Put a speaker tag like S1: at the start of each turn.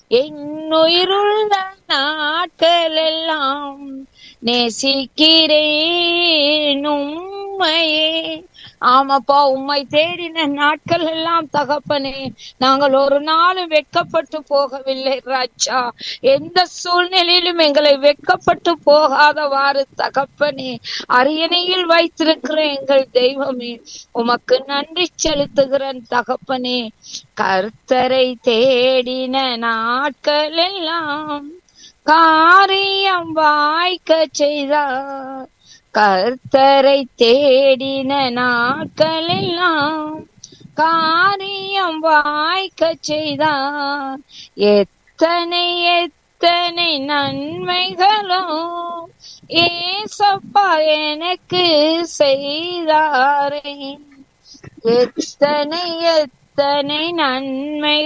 S1: என்னுயிருள்ள நாட்கள் எல்லாம் நேசிக்கிறேன் உம்மையே ஆமாப்பா உம்மை தேடின நாட்கள் எல்லாம் தகப்பனே நாங்கள் ஒரு நாளும் வெட்கப்பட்டு போகவில்லை ராஜா எந்த சூழ்நிலையிலும் எங்களை வெட்கப்பட்டு போகாதவாறு தகப்பனே அரியணையில் வைத்திருக்கிற எங்கள் தெய்வமே உமக்கு நன்றி செலுத்துகிறேன் தகப்பனே கர்த்தரை தேடின நாட்கள் எல்லாம் காரியம் வாய்க்க செய்தார் கர்த்தரை தேடின நாட்கள் எல்லாம் காரியம் வாய்க்க செய்தார் எத்தனை எத்தனை நன்மைகளோ ஏசப்பா எனக்கு செய்தாரே எத்தனை எத்தனை நன்மை